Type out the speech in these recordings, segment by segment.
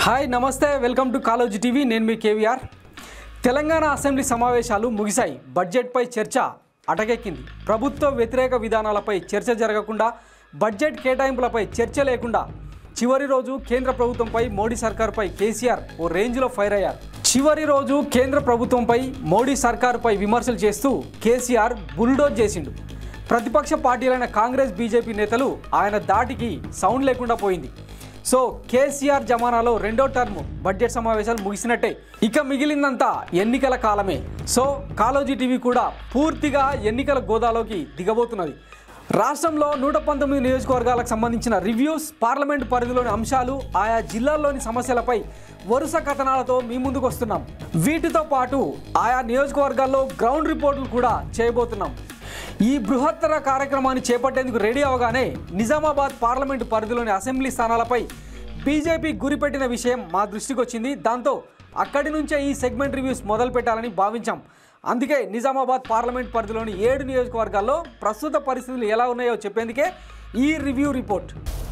hi నమస్తే welcome to Kaloji TV నేను మీ KVR Telangana assembly సమావేశాలు ముగిశాయి బడ్జెట్పై చర్చ అటకెక్కింది ప్రభుత్వ వ్యతిరేక విధానాలపై చర్చ జరగకుండా బడ్జెట్ కేటాయింపులపై చర్చ లేకుండా చివరి రోజు కేంద్ర ప్రభుత్వంపై మోడీ సర్కారుపై కేసీఆర్ ఓ రేంజ్లో ఫైర్ అయ్యారు చివరి రోజు కేంద్ర ప్రభుత్వంపై మోడీ సర్కారుపై విమర్శలు చేస్తూ కేసీఆర్ బుల్డోజ్ చేసిండు ప్రతిపక్ష పార్టీలైన కాంగ్రెస్ బీజేపీ నేతలు ఆయన దాటికి సౌండ్ లేకుండా పోయింది సో కేసీఆర్ జమానాలో రెండో టర్మ్ బడ్జెట్ సమావేశాలు ముగిసినట్టే ఇక మిగిలిందంతా ఎన్నికల కాలమే సో కాలోజీ టీవీ కూడా పూర్తిగా ఎన్నికల గోదాలోకి దిగబోతున్నది రాష్ట్రంలో నూట పంతొమ్మిది నియోజకవర్గాలకు సంబంధించిన రివ్యూస్ పార్లమెంట్ పరిధిలోని అంశాలు ఆయా జిల్లాల్లోని సమస్యలపై వరుస కథనాలతో మీ ముందుకు వస్తున్నాం వీటితో పాటు ఆయా నియోజకవర్గాల్లో గ్రౌండ్ రిపోర్టులు కూడా చేయబోతున్నాం ఈ బృహత్తర కార్యక్రమాన్ని చేపట్టేందుకు రెడీ అవగానే నిజామాబాద్ పార్లమెంటు పరిధిలోని అసెంబ్లీ స్థానాలపై బీజేపీ గురిపెట్టిన విషయం మా దృష్టికి వచ్చింది దాంతో అక్కడి నుంచే ఈ సెగ్మెంట్ రివ్యూస్ మొదలు పెట్టాలని భావించాం అందుకే నిజామాబాద్ పార్లమెంట్ పరిధిలోని ఏడు నియోజకవర్గాల్లో ప్రస్తుత పరిస్థితులు ఎలా ఉన్నాయో చెప్పేందుకే ఈ రివ్యూ రిపోర్ట్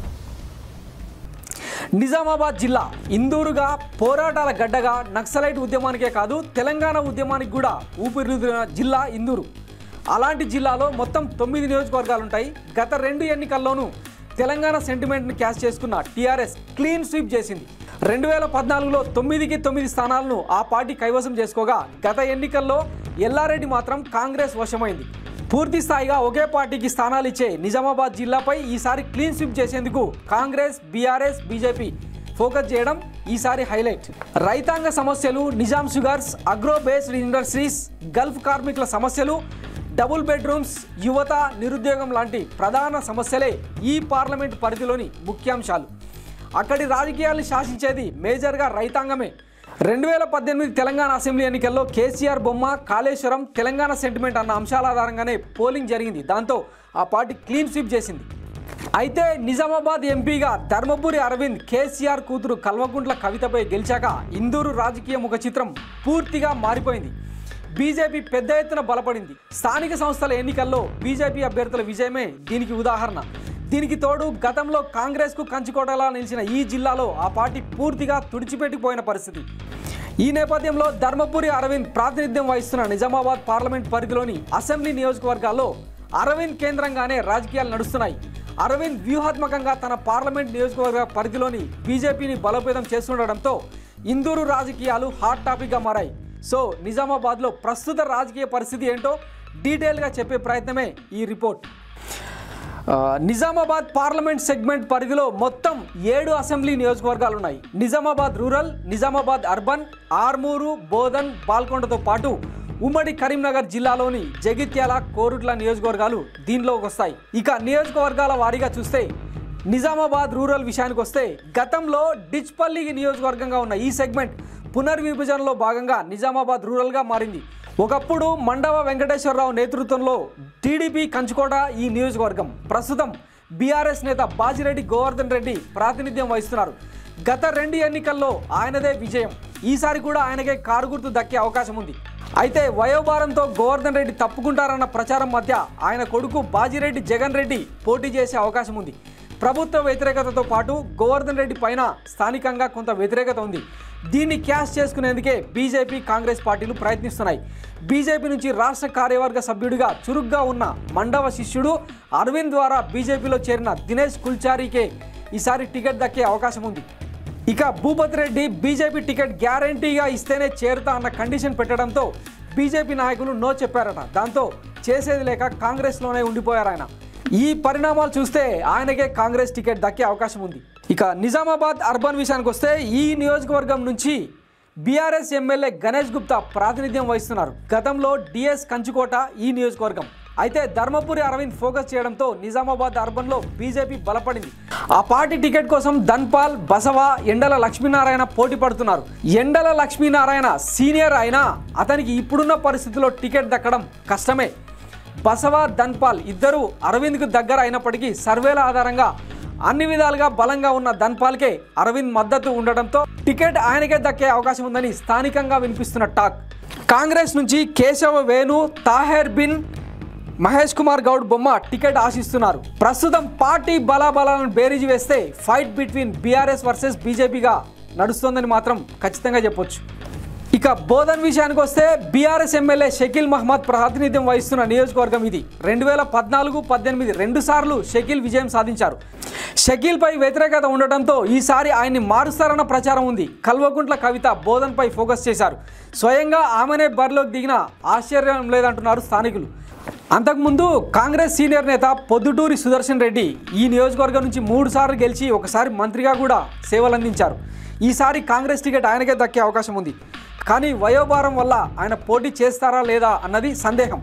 నిజామాబాద్ జిల్లా ఇందూరుగా పోరాటాల గడ్డగా నక్సలైట్ ఉద్యమానికే కాదు తెలంగాణ ఉద్యమానికి కూడా ఊపిరిదిన జిల్లా ఇందూరు అలాంటి జిల్లాలో మొత్తం తొమ్మిది నియోజకవర్గాలు ఉంటాయి గత రెండు ఎన్నికల్లోనూ తెలంగాణ సెంటిమెంట్ని క్యాష్ చేసుకున్న టీఆర్ఎస్ క్లీన్ స్వీప్ చేసింది రెండు వేల పద్నాలుగులో తొమ్మిదికి తొమ్మిది స్థానాలను ఆ పార్టీ కైవసం చేసుకోగా గత ఎన్నికల్లో ఎల్లారెడ్డి మాత్రం కాంగ్రెస్ వశమైంది పూర్తి స్థాయిగా ఒకే పార్టీకి స్థానాలు ఇచ్చే నిజామాబాద్ జిల్లాపై ఈసారి క్లీన్ స్వీప్ చేసేందుకు కాంగ్రెస్ బీఆర్ఎస్ బీజేపీ ఫోకస్ చేయడం ఈసారి హైలైట్ రైతాంగ సమస్యలు Nizam sugars agro based industries Gulf కార్మికుల సమస్యలు డబుల్ బెడ్రూమ్స్ యువత నిరుద్యోగం లాంటి ప్రధాన సమస్యలే ఈ పార్లమెంట్ పరిధిలోని ముఖ్యాంశాలు అక్కడి రాజకీయాలను శాసించేది మేజర్గా రైతాంగమే రెండు వేల పద్దెనిమిది తెలంగాణ అసెంబ్లీ ఎన్నికల్లో కేసీఆర్ బొమ్మ కాళేశ్వరం తెలంగాణ సెంటిమెంట్ అన్న అంశాల ఆధారంగానే పోలింగ్ జరిగింది దాంతో ఆ పార్టీ క్లీన్ స్వీప్ చేసింది అయితే నిజామాబాద్ ఎంపీగా ధర్మపురి అరవింద్ కేసీఆర్ కూతురు కల్వకుంట్ల కవితపై గెలిచాక ఇందూరు రాజకీయ ముఖ చిత్రం పూర్తిగా మారిపోయింది బీజేపీ పెద్ద ఎత్తున బలపడింది స్థానిక సంస్థల ఎన్నికల్లో బీజేపీ అభ్యర్థుల విజయమే దీనికి ఉదాహరణ దీనికి తోడు గతంలో కాంగ్రెస్కు కంచుకోటలా నిలిచిన ఈ జిల్లాలో ఆ పార్టీ పూర్తిగా తుడిచిపెట్టిపోయిన పరిస్థితి ఈ నేపథ్యంలో ధర్మపురి అరవింద్ ప్రాతినిధ్యం వహిస్తున్న నిజామాబాద్ పార్లమెంట్ పరిధిలోని అసెంబ్లీ నియోజకవర్గాల్లో అరవింద్ కేంద్రంగానే రాజకీయాలు నడుస్తున్నాయి అరవింద్ వ్యూహాత్మకంగా తన పార్లమెంట్ నియోజకవర్గ పరిధిలోని బీజేపీని బలోపేతం చేస్తుండడంతో ఇందూరు రాజకీయాలు హాట్ టాపిక్గా మారాయి సో నిజామాబాద్లో ప్రస్తుత రాజకీయ పరిస్థితి ఏంటో డీటెయిల్గా చెప్పే ప్రయత్నమే ఈ రిపోర్ట్ ఆ, నిజామాబాద్ పార్లమెంట్ సెగ్మెంట్ పరిధిలో మొత్తం ఏడు అసెంబ్లీ నియోజకవర్గాలు ఉన్నాయి నిజామాబాద్ రూరల్ నిజామాబాద్ అర్బన్ ఆర్మూరు బోధన్ బాల్కొండతో పాటు ఉమ్మడి కరీంనగర్ జిల్లాలోని జగిత్యాల కోరుట్ల నియోజకవర్గాలు దీనిలోకి వస్తాయి ఇక నియోజకవర్గాల వారీగా చూస్తే నిజామాబాద్ రూరల్ విషయానికి వస్తే గతంలో డిచ్పల్లి నియోజకవర్గంగా ఉన్న ఈ సెగ్మెంట్ పునర్విభజనలో భాగంగా నిజామాబాద్ రూరల్గా మారింది ఒకప్పుడు మండవ వెంకటేశ్వరరావు నేతృత్వంలో టీడీపీ కంచుకోట ఈ నియోజకవర్గం ప్రస్తుతం బీఆర్ఎస్ నేత బాజిరెడ్డి గోవర్ధన్ రెడ్డి ప్రాతినిధ్యం వహిస్తున్నారు గత రెండు ఎన్నికల్లో ఆయనదే విజయం ఈసారి కూడా ఆయనకే కారు గుర్తు దక్కే అవకాశం ఉంది అయితే వయోభారంతో గోవర్ధన్ రెడ్డి తప్పుకుంటారన్న ప్రచారం మధ్య ఆయన కొడుకు బాజిరెడ్డి జగన్ రెడ్డి పోటీ చేసే అవకాశం ఉంది ప్రభుత్వ వ్యతిరేకతతో పాటు గోవర్ధన్ రెడ్డి పైన స్థానికంగా కొంత వ్యతిరేకత ఉంది దీన్ని క్యాష్ చేసుకునేందుకే బీజేపీ కాంగ్రెస్ పార్టీలు ప్రయత్నిస్తున్నాయి బీజేపీ నుంచి రాష్ట్ర కార్యవర్గ సభ్యుడిగా చురుగ్గా ఉన్న మండవ శిష్యుడు అరవింద్ ద్వారా బీజేపీలో చేరిన దినేష్ కుల్చారీకే ఈసారి టికెట్ దక్కే అవకాశం ఉంది ఇక భూపతి రెడ్డి బీజేపీ టికెట్ గ్యారంటీగా ఇస్తేనే చేరుతా అన్న కండిషన్ పెట్టడంతో బీజేపీ నాయకులు నో చెప్పారట దాంతో చేసేది లేక కాంగ్రెస్లోనే ఉండిపోయారు ఆయన ఈ పరిణామాలు చూస్తే ఆయనకే కాంగ్రెస్ టికెట్ దక్కే అవకాశం ఉంది ఇక నిజామాబాద్ అర్బన్ విషయానికి వస్తే ఈ నియోజకవర్గం నుంచి బీఆర్ఎస్ ఎమ్మెల్యే గణేష్ గుప్తా ప్రాతినిధ్యం వహిస్తున్నారు గతంలో డిఎస్ కంచుకోట ఈ నియోజకవర్గం అయితే ధర్మపురి అరవింద్ ఫోకస్ చేయడంతో నిజామాబాద్ అర్బన్లో బీజేపీ బలపడింది ఆ పార్టీ టికెట్ కోసం ధన్పాల్ బసవ ఎండల లక్ష్మీనారాయణ పోటీ పడుతున్నారు ఎండల లక్ష్మీనారాయణ సీనియర్ అయినా అతనికి ఇప్పుడున్న పరిస్థితిలో టికెట్ దక్కడం కష్టమే బసవ ధన్పాల్ ఇద్దరు అరవింద్కు దగ్గర అయినప్పటికీ సర్వేల ఆధారంగా అన్ని విధాలుగా బలంగా ఉన్న ధన్పాల్కే అరవింద్ మద్దతు ఉండడంతో టికెట్ ఆయనకే దక్కే అవకాశం ఉందని స్థానికంగా వినిపిస్తున్న టాక్ కాంగ్రెస్ నుంచి కేశవ వేణు తాహెర్ బిన్ మహేష్ కుమార్ గౌడ్ బొమ్మ టికెట్ ఆశిస్తున్నారు ప్రస్తుతం పార్టీ బలాబలాలను బేరీజు వేస్తే ఫైట్ బిట్వీన్ బీఆర్ఎస్ వర్సెస్ బీజేపీగా నడుస్తోందని మాత్రం ఖచ్చితంగా చెప్పొచ్చు ఇక బోధన్ విషయానికి వస్తే బీఆర్ఎస్ ఎమ్మెల్యే షకీల్ మహమ్మద్ ప్రాతినిధ్యం వహిస్తున్న నియోజకవర్గం ఇది రెండు వేల పద్నాలుగు పద్దెనిమిది రెండు సార్లు షకీల్ విజయం సాధించారు షకీల్పై వ్యతిరేకత ఉండటంతో ఈసారి ఆయన్ని మారుస్తారన్న ప్రచారం ఉంది కల్వకుంట్ల కవిత బోధన్పై ఫోకస్ చేశారు స్వయంగా ఆమెనే బరిలోకి దిగిన ఆశ్చర్యం లేదంటున్నారు స్థానికులు అంతకుముందు కాంగ్రెస్ సీనియర్ నేత పొద్దుటూరి సుదర్శన్ రెడ్డి ఈ నియోజకవర్గం నుంచి మూడు సార్లు గెలిచి ఒకసారి మంత్రిగా కూడా సేవలు అందించారు ఈసారి కాంగ్రెస్ టికెట్ ఆయనకే దక్కే అవకాశం ఉంది కానీ వయోభారం వల్ల ఆయన పోటీ చేస్తారా లేదా అన్నది సందేహం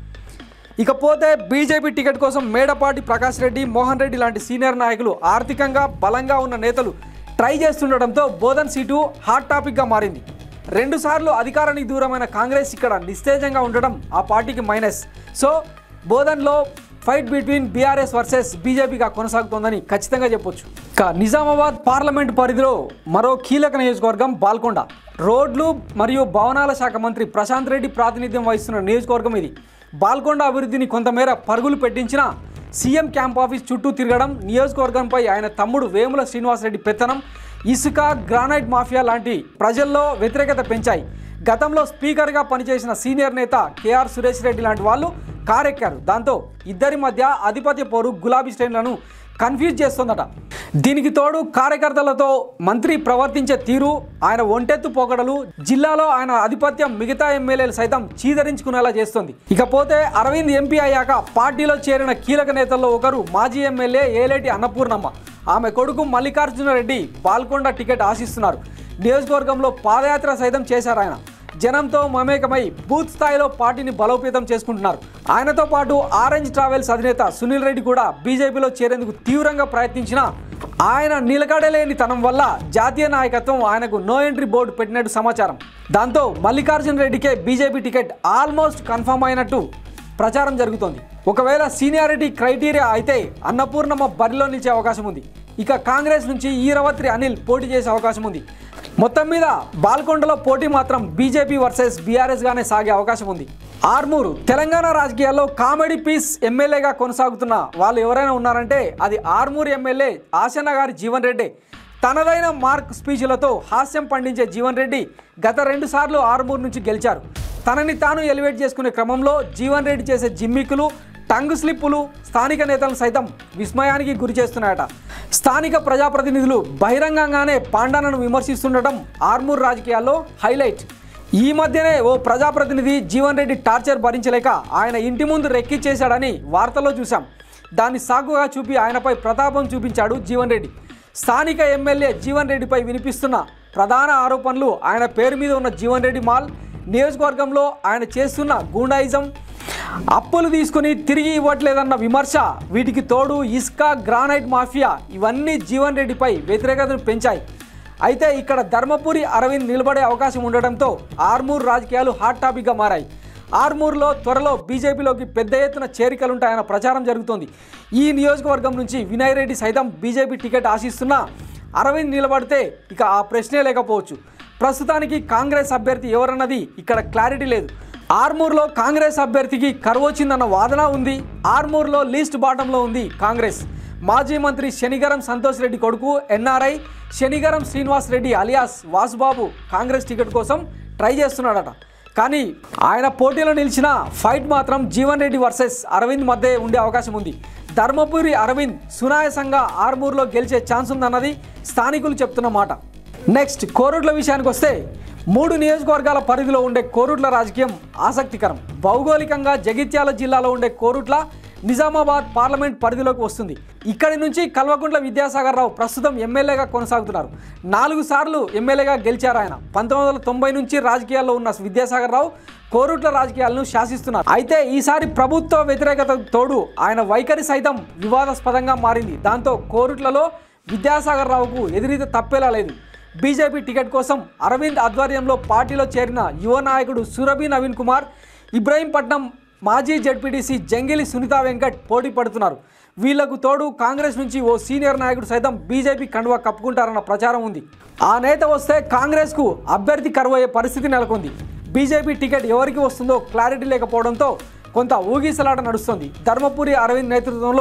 ఇకపోతే బీజేపీ టికెట్ కోసం మేడపాటి ప్రకాష్ రెడ్డి మోహన్ రెడ్డి లాంటి సీనియర్ నాయకులు ఆర్థికంగా బలంగా ఉన్న నేతలు ట్రై చేస్తుండటంతో బోధన్ సీటు హాట్ టాపిక్గా మారింది రెండుసార్లు అధికారానికి దూరమైన కాంగ్రెస్ ఇక్కడ నిస్తేజంగా ఉండడం ఆ పార్టీకి minus so బోధన్లో fight between BRS versus బీజేపీగా కొనసాగుతోందని ఖచ్చితంగా చెప్పొచ్చు ఇక నిజామాబాద్ పార్లమెంట్ పరిధిలో మరో కీలక నియోజకవర్గం బాల్కొండ రోడ్లు మరియు భవనాల శాఖ మంత్రి ప్రశాంత్ రెడ్డి ప్రాతినిధ్యం వహిస్తున్న నియోజకవర్గం ఇది బాల్కొండ అభివృద్ధిని కొంతమేర పరుగులు పెట్టించిన సీఎం క్యాంప్ ఆఫీస్ చుట్టూ తిరగడం నియోజకవర్గంపై ఆయన తమ్ముడు వేముల శ్రీనివాసరెడ్డి పెత్తనం ఇసుక గ్రానైట్ మాఫియా లాంటి ప్రజల్లో వ్యతిరేకత పెంచాయి గతంలో స్పీకర్గా పనిచేసిన సీనియర్ నేత కేఆర్ సురేష్ రెడ్డి లాంటి వాళ్ళు కారెక్కారు దాంతో ఇద్దరి మధ్య ఆధిపత్య పోరు గులాబీ శ్రేణులను కన్ఫ్యూజ్ చేస్తోందట దీనికి తోడు కార్యకర్తలతో మంత్రి ప్రవర్తించే తీరు ఆయన ఒంటెత్తు పోకడలు జిల్లాలో ఆయన ఆధిపత్యం మిగతా ఎమ్మెల్యేలు సైతం చీదరించుకునేలా చేస్తుంది ఇకపోతే అరవింద్ ఎంపీ అయ్యాక పార్టీలో చేరిన కీలక నేతల్లో ఒకరు మాజీ ఎమ్మెల్యే ఏలేటి అన్నపూర్ణమ్మ ఆమె కొడుకు మల్లికార్జున రెడ్డి బాల్కొండ టికెట్ ఆశిస్తున్నారు నియోజకవర్గంలో పాదయాత్ర సైతం చేశారు ఆయన జనంతో మమేకమై బూత్ స్థాయిలో పార్టీని బలోపేతం చేసుకుంటున్నారు ఆయనతో పాటు ఆరెంజ్ ట్రావెల్స్ అధినేత సునీల్ రెడ్డి కూడా బీజేపీలో చేరేందుకు తీవ్రంగా ప్రయత్నించినా ఆయన నిలకడలేని తనం వల్ల జాతీయ నాయకత్వం ఆయనకు నో ఎంట్రీ బోర్డు పెట్టినట్టు సమాచారం దాంతో Mallikarjuna రెడ్డికే BJP ticket almost confirm అయినట్టు ప్రచారం జరుగుతోంది ఒకవేళ సీనియారిటీ క్రైటీరియా అయితే అన్నపూర్ణమ్మ బరిలో నిలిచే అవకాశం ఉంది ఇక కాంగ్రెస్ నుంచి ఈరవత్రి అనిల్ పోటీ చేసే అవకాశం ఉంది మొత్తం మీద బాల్కొండలో పోటీ మాత్రం బీజేపీ వర్సెస్ బీఆర్ఎస్ గానే సాగే అవకాశం ఉంది ఆర్మూరు తెలంగాణ రాజకీయాల్లో కామెడీ పీస్ ఎమ్మెల్యేగా కొనసాగుతున్న వాళ్ళు ఎవరైనా ఉన్నారంటే అది ఆర్మూరు ఎమ్మెల్యే ఆశన్న గారి జీవన్ రెడ్డి తనదైన మార్క్ స్పీచ్లతో హాస్యం పండించే జీవన్ రెడ్డి గత రెండు సార్లు ఆర్మూరు నుంచి గెలిచారు తనని తాను ఎలివేట్ చేసుకునే క్రమంలో జీవన్ రెడ్డి చేసే జిమ్మికులు టంగు స్లిప్పులు స్థానిక నేతలను సైతం విస్మయానికి గురి చేస్తున్నాయట స్థానిక ప్రజాప్రతినిధులు బహిరంగంగానే పాండాలను విమర్శిస్తుండటం ఆర్మూర్ రాజకీయాల్లో హైలైట్ ఈ మధ్యనే ఓ ప్రజాప్రతినిధి జీవన్ రెడ్డి టార్చర్ భరించలేక ఆయన ఇంటి ముందు రెక్కిచ్చేశాడని వార్తల్లో చూశాం దాన్ని సాగుగా చూపి ఆయనపై ప్రతాపం చూపించాడు జీవన్ రెడ్డి స్థానిక ఎమ్మెల్యే జీవన్ రెడ్డిపై వినిపిస్తున్న ప్రధాన ఆరోపణలు ఆయన పేరు మీద ఉన్న జీవన్ రెడ్డి మాల్ నియోజకవర్గంలో ఆయన చేస్తున్న గూండాయిజం అప్పులు తీసుకుని తిరిగి ఇవ్వట్లేదన్న విమర్శ వీటికి తోడు ఇసుక గ్రానైట్ మాఫియా ఇవన్నీ జీవన్ రెడ్డిపై వ్యతిరేకతను పెంచాయి అయితే ఇక్కడ ధర్మపురి అరవింద్ నిలబడే అవకాశం ఉండడంతో ఆర్మూర్ రాజకీయాలు హాట్ టాపిక్గా మారాయి ఆర్మూర్లో త్వరలో బీజేపీలోకి పెద్ద ఎత్తున చేరికలుంటాయన్న ప్రచారం జరుగుతోంది ఈ నియోజకవర్గం నుంచి వినయ్ రెడ్డి సైతం బీజేపీ టికెట్ ఆశిస్తున్నా అరవింద్ నిలబడితే ఇక ఆ ప్రశ్నే లేకపోవచ్చు ప్రస్తుతానికి కాంగ్రెస్ అభ్యర్థి ఎవరన్నది ఇక్కడ క్లారిటీ లేదు ఆర్మూర్లో కాంగ్రెస్ అభ్యర్థికి కరువు వచ్చిందన్న వాదన ఉంది ఆర్మూర్లో లీస్ట్ బాటంలో ఉంది కాంగ్రెస్ మాజీ మంత్రి శనిగరం సంతోష్ రెడ్డి కొడుకు NRI Shanigaram Srinivas Reddy alias Vasubabu Congress ticket కోసం ట్రై చేస్తున్నాడట కానీ ఆయన పోటీలో నిలిచిన ఫైట్ మాత్రం జీవన్ రెడ్డి వర్సెస్ అరవింద్ మధ్య ఉండే అవకాశం ఉంది ధర్మపురి అరవింద్ సునాయసంగా ఆర్మూర్లో గెలిచే ఛాన్స్ ఉందన్నది స్థానికులు చెప్తున్న మాట నెక్స్ట్ కోరుట్ల విషయానికి వస్తే మూడు నియోజకవర్గాల పరిధిలో ఉండే కోరుట్ల రాజకీయం ఆసక్తికరం భౌగోళికంగా జగిత్యాల జిల్లాలో ఉండే కోరుట్ల నిజామాబాద్ పార్లమెంట్ పరిధిలోకి వస్తుంది ఇక్కడి నుంచి కల్వకుంట్ల విద్యాసాగర్ రావు ప్రస్తుతం ఎమ్మెల్యేగా కొనసాగుతున్నారు నాలుగు సార్లు ఎమ్మెల్యేగా గెలిచారు ఆయన పంతొమ్మిది వందల తొంభై నుంచి రాజకీయాల్లో ఉన్న విద్యాసాగర్ రావు కోరుట్ల రాజకీయాలను శాసిస్తున్నారు అయితే ఈసారి ప్రభుత్వ వ్యతిరేకత తోడు ఆయన వైఖరి సైతం వివాదాస్పదంగా మారింది దాంతో కోరుట్లలో విద్యాసాగర్ రావుకు ఎదురీత తప్పేలా లేదు బీజేపీ టికెట్ కోసం అరవింద్ ఆధ్వర్యంలో పార్టీలో చేరిన యువ నాయకుడు సురభి నవీన్ కుమార్ ఇబ్రహీంపట్నం మాజీ జడ్పీటీసీ జంగిలి సునీత వెంకట్ పోటీ పడుతున్నారు వీళ్లకు తోడు కాంగ్రెస్ నుంచి ఓ సీనియర్ నాయకుడు సైతం బీజేపీ కండువా కప్పుకుంటారన్న ప్రచారం ఉంది ఆ నేత వస్తే కాంగ్రెస్కు అభ్యర్థి కరువయ్యే పరిస్థితి నెలకొంది బీజేపీ టికెట్ ఎవరికి వస్తుందో క్లారిటీ లేకపోవడంతో కొంత ఊగిసలాట నడుస్తుంది ధర్మపురి అరవింద్ నేతృత్వంలో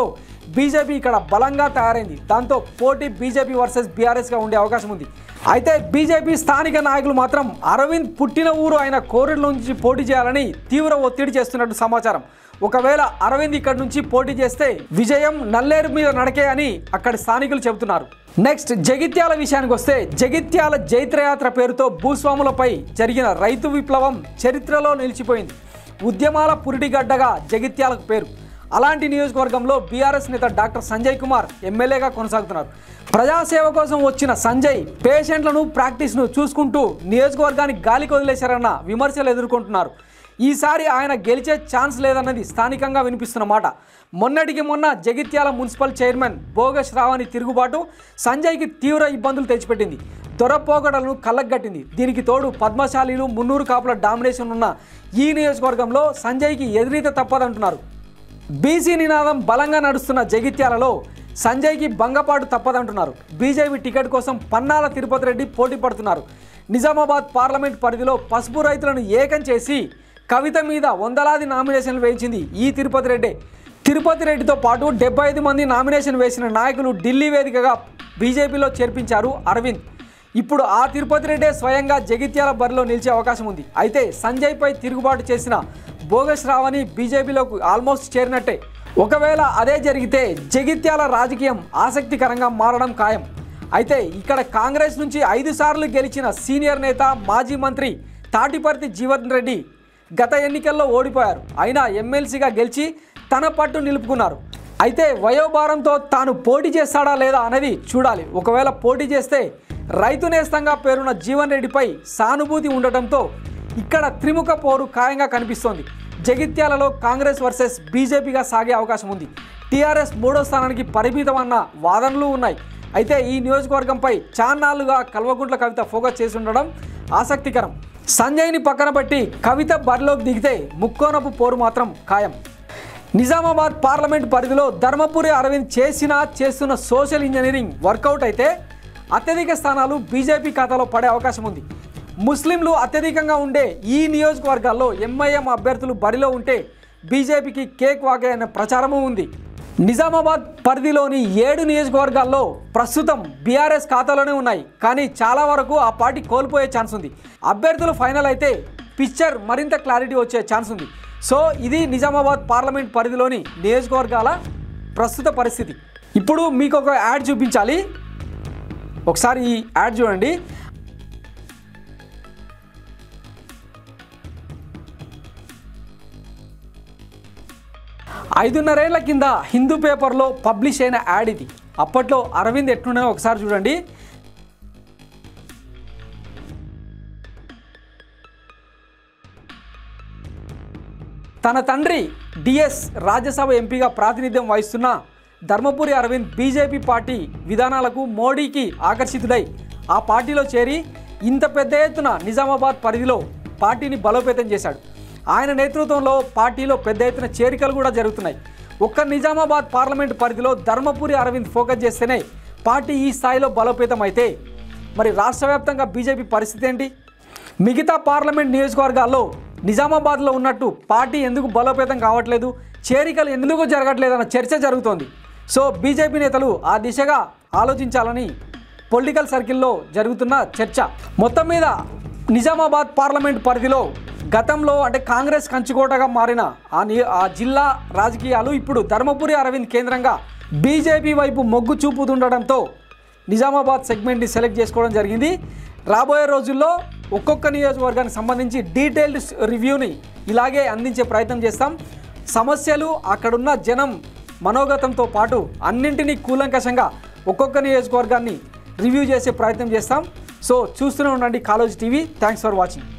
బీజేపీ ఇక్కడ బలంగా తయారైంది దాంతో పోటీ బీజేపీ వర్సెస్ బీఆర్ఎస్గా ఉండే అవకాశం ఉంది అయితే బీజేపీ స్థానిక నాయకులు మాత్రం అరవింద్ పుట్టిన ఊరు అయిన కోరిల నుంచి పోటీ చేయాలని తీవ్ర ఒత్తిడి చేస్తున్నట్టు సమాచారం ఒకవేళ అరవింద్ ఇక్కడి నుంచి పోటీ చేస్తే విజయం నల్లేరు మీద నడకే అని అక్కడి స్థానికులు చెబుతున్నారు నెక్స్ట్ జగిత్యాల విషయానికి వస్తే జగిత్యాల జైత్రయాత్ర పేరుతో భూస్వాములపై జరిగిన రైతు విప్లవం చరిత్రలో నిలిచిపోయింది ఉద్యమాల పురిటిగడ్డగా జగిత్యాలకు పేరు అలాంటి నియోజకవర్గంలో బీఆర్ఎస్ నేత డాక్టర్ సంజయ్ కుమార్ ఎమ్మెల్యేగా కొనసాగుతున్నారు ప్రజాసేవ కోసం వచ్చిన సంజయ్ పేషెంట్లను ప్రాక్టీస్ను చూసుకుంటూ నియోజకవర్గానికి గాలికి వదిలేశారన్న విమర్శలు ఎదుర్కొంటున్నారు ఈసారి ఆయన గెలిచే ఛాన్స్ లేదన్నది స్థానికంగా వినిపిస్తున్న మాట మొన్నటికి మొన్న జగిత్యాల మున్సిపల్ చైర్మన్ భోగ శ్రావణి తిరుగుబాటు సంజయ్కి తీవ్ర ఇబ్బందులు తెచ్చిపెట్టింది దొరపోగడలను కళ్ళగట్టింది దీనికి తోడు పద్మశాలీలు మున్నూరు కాపుల డామినేషన్ ఉన్న ఈ నియోజకవర్గంలో సంజయ్కి ఎదురీత తప్పదంటున్నారు బీసీ నినాదం బలంగా నడుస్తున్న జగిత్యాలలో సంజయ్కి భంగపాటు తప్పదంటున్నారు బీజేపీ టికెట్ కోసం పన్నాల తిరుపతి రెడ్డి పోటీ పడుతున్నారు నిజామాబాద్ పార్లమెంట్ పరిధిలో పసుపు రైతులను ఏకం చేసి కవిత మీద వందలాది నామినేషన్లు వేయించింది ఈ తిరుపతి రెడ్డి తిరుపతి రెడ్డితో పాటు డెబ్బై ఐదు మంది నామినేషన్ వేసిన నాయకులు ఢిల్లీ వేదికగా బీజేపీలో చేర్పించారు అరవింద్ ఇప్పుడు ఆ తిరుపతి రెడ్డే స్వయంగా జగిత్యాల బరిలో నిలిచే అవకాశం ఉంది అయితే సంజయ్పై తిరుగుబాటు చేసిన బోగస్ రావని బీజేపీలోకి ఆల్మోస్ట్ చేరినట్టే ఒకవేళ అదే జరిగితే జగిత్యాల రాజకీయం ఆసక్తికరంగా మారడం ఖాయం అయితే ఇక్కడ కాంగ్రెస్ నుంచి ఐదు సార్లు గెలిచిన సీనియర్ నేత మాజీ మంత్రి తాటిపర్తి జీవన్ రెడ్డి గత ఎన్నికల్లో ఓడిపోయారు అయినా ఎమ్మెల్సీగా గెలిచి తన పట్టు నిలుపుకున్నారు అయితే వయోభారంతో తాను పోటీ చేస్తాడా లేదా అనేది చూడాలి ఒకవేళ పోటీ చేస్తే రైతు నేస్తంగా పేరున్న జీవన్ రెడ్డిపై సానుభూతి ఉండటంతో ఇక్కడ త్రిముఖ పోరు ఖాయంగా కనిపిస్తోంది జగిత్యాలలో కాంగ్రెస్ వర్సెస్ బీజేపీగా సాగే అవకాశం ఉంది టీఆర్ఎస్ మూడో స్థానానికి పరిమితం అన్న వాదనలు ఉన్నాయి అయితే ఈ నియోజకవర్గంపై చాన్నాళ్లుగా కల్వకుంట్ల కవిత ఫోకస్ చేసి ఉండడం ఆసక్తికరం సంజయ్ని పక్కన పెట్టి కవిత బరిలోకి దిగితే ముక్కోనపు పోరు మాత్రం ఖాయం నిజామాబాద్ పార్లమెంట్ పరిధిలో ధర్మపురి అరవింద్ చేసిన చేస్తున్న సోషల్ ఇంజనీరింగ్ వర్కౌట్ అయితే అత్యధిక స్థానాలు బీజేపీ ఖాతాలో పడే అవకాశం ఉంది ముస్లింలు అత్యధికంగా ఉండే ఈ నియోజకవర్గాల్లో ఎంఐఎం అభ్యర్థులు బరిలో ఉంటే బీజేపీకి కేక్ వాగే అనే ప్రచారము ఉంది నిజామాబాద్ పరిధిలోని ఏడు నియోజకవర్గాల్లో ప్రస్తుతం బీఆర్ఎస్ ఖాతాలోనే ఉన్నాయి కానీ చాలా వరకు ఆ పార్టీ కోల్పోయే ఛాన్స్ ఉంది అభ్యర్థులు ఫైనల్ అయితే పిక్చర్ మరింత క్లారిటీ వచ్చే ఛాన్స్ ఉంది సో ఇది నిజామాబాద్ పార్లమెంట్ పరిధిలోని నియోజకవర్గాల ప్రస్తుత పరిస్థితి ఇప్పుడు మీకు ఒక యాడ్ చూపించాలి ఒకసారి ఈ యాడ్ చూడండి ఐదున్నరేళ్ల కింద హిందూ పేపర్లో పబ్లిష్ అయిన యాడ్ ఇది అప్పట్లో అరవింద్ ఎట్లుండో ఒకసారి చూడండి తన తండ్రి డిఎస్ రాజ్యసభ ఎంపీగా ప్రాతినిధ్యం వహిస్తున్న ధర్మపురి అరవింద్ బీజేపీ పార్టీ విధానాలకు మోడీకి ఆకర్షితుడై ఆ పార్టీలో చేరి ఇంత పెద్ద ఎత్తున నిజామాబాద్ పరిధిలో పార్టీని బలోపేతం చేశాడు ఆయన నేతృత్వంలో పార్టీలో పెద్ద ఎత్తున చేరికలు కూడా జరుగుతున్నాయి ఒక్క నిజామాబాద్ పార్లమెంట్ పరిధిలో ధర్మపురి అరవింద్ ఫోకస్ చేస్తేనే పార్టీ ఈ స్థాయిలో బలోపేతం అయితే మరి రాష్ట్ర వ్యాప్తంగా బీజేపీ పరిస్థితి ఏంటి మిగతా పార్లమెంట్ నియోజకవర్గాల్లో నిజామాబాద్లో ఉన్నట్టు పార్టీ ఎందుకు బలోపేతం కావట్లేదు చేరికలు ఎందుకు జరగట్లేదు అన్న చర్చ జరుగుతోంది సో బీజేపీ నేతలు ఆ దిశగా ఆలోచించాలని పొలిటికల్ సర్కిల్లో జరుగుతున్న చర్చ మొత్తం మీద నిజామాబాద్ పార్లమెంట్ పరిధిలో గతంలో అంటే కాంగ్రెస్ కంచుకోటగా మారిన ఆ ని ఆ జిల్లా రాజకీయాలు ఇప్పుడు ధర్మపురి అరవింద్ కేంద్రంగా బీజేపీ వైపు మొగ్గు చూపుతుండడంతో నిజామాబాద్ సెగ్మెంట్ని సెలెక్ట్ చేసుకోవడం జరిగింది రాబోయే రోజుల్లో ఒక్కొక్క నియోజకవర్గానికి సంబంధించి డీటెయిల్డ్ రివ్యూని ఇలాగే అందించే ప్రయత్నం చేస్తాం సమస్యలు అక్కడున్న జనం మనోగతంతో పాటు అన్నింటినీ కూలంకషంగా ఒక్కొక్క నియోజకవర్గాన్ని రివ్యూ చేసే ప్రయత్నం చేస్తాం సో చూస్తూనే ఉండండి college TV thanks for watching